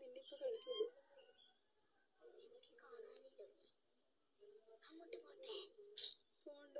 നിന്നിപ്പോ കഴിക്കുള്ളൂ എനിക്ക് കാണാനില്ല അങ്ങോട്ട് പോട്ടെ പോണ്ട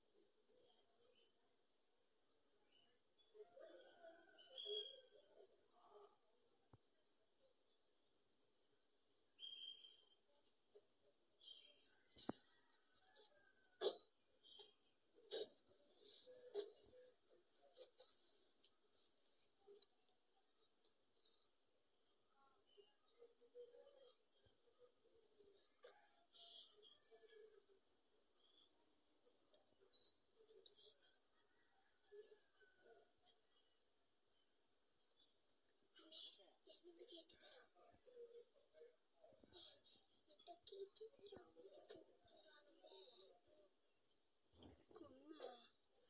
എന്നോട് കേറ്റി തരോ എന്നിട്ട് കേറ്റി തരോ കൊന്നാ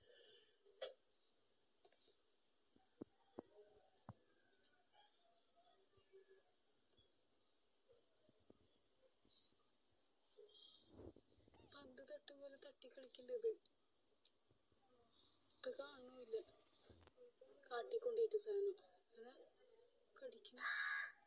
പന്ത് തട്ടും പോലെ തട്ടി കളിക്കേണ്ടത് ഇപ്പൊ കാണുന്നില്ല കാട്ടിക്കൊണ്ടിട്ട് സാധനം അതാ കടിക്കുന്നു